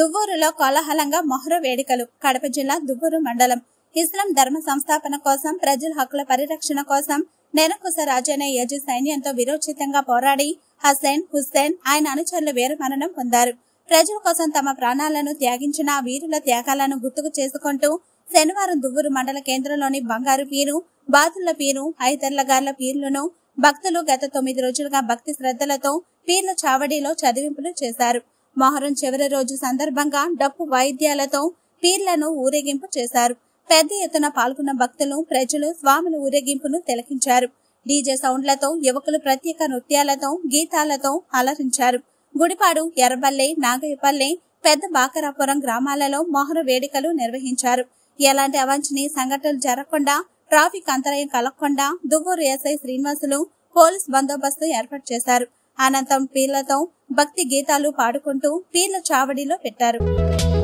దువ్వూరులో కోలాహలంగా మొహర వేడుకలు కడప జిల్లా దువ్వూరు మండలం ఇస్లాం ధర్మ సంస్థాపన కోసం ప్రజల హక్కుల పరిరక్షణ కోసం నెనకుస రాజనే యజు సైన్యంతో విరోచితంగా పోరాడి హసైన్ హుస్సేన్ ఆయన అనుచరులు వీరమరణం పొందారు ప్రజల కోసం తమ ప్రాణాలను త్యాగించిన ఆ వీరుల త్యాగాలను గుర్తుకు చేసుకుంటూ శనివారం దువ్వూరు మండల కేంద్రంలోని బంగారు పీరు బాతుల పీరు ఐతర్లగార్ల పీర్లను భక్తులు గత తొమ్మిది రోజులుగా భక్తి శ్రద్ధలతో పీర్ల చావడిలో చదివింపులు చేశారు మొహరం చివరి రోజు సందర్భంగా డప్పు వాయిద్యాలతో పీర్లను ఊరేగింపు చేశారు పెద్ద ఎత్తున పాల్గొన్న భక్తులు ప్రజలు స్వాముల ఊరేగింపును తిలకించారు డీజే సౌండ్లతో యువకులు ప్రత్యేక నృత్యాలతో గీతాలతో అలరించారు గుడిపాడు ఎర్రబల్లె నాగయ్యపల్లె పెద్ద బాకరాపురం గ్రామాలలో మొహర వేడుకలు నిర్వహించారు ఎలాంటి అవాంఛనీయ సంఘటనలు జరగకుండా ట్రాఫిక్ అంతరాయం కలగకుండా దువ్వూరు ఎస్ఐ శ్రీనివాసులు పోలీస్ బందోబస్తు ఏర్పాటు చేశారు అనంతరం పీర్లతో భక్తి గీతాలు పాడుకుంటూ పీర్ల చావడిలో పెట్టారు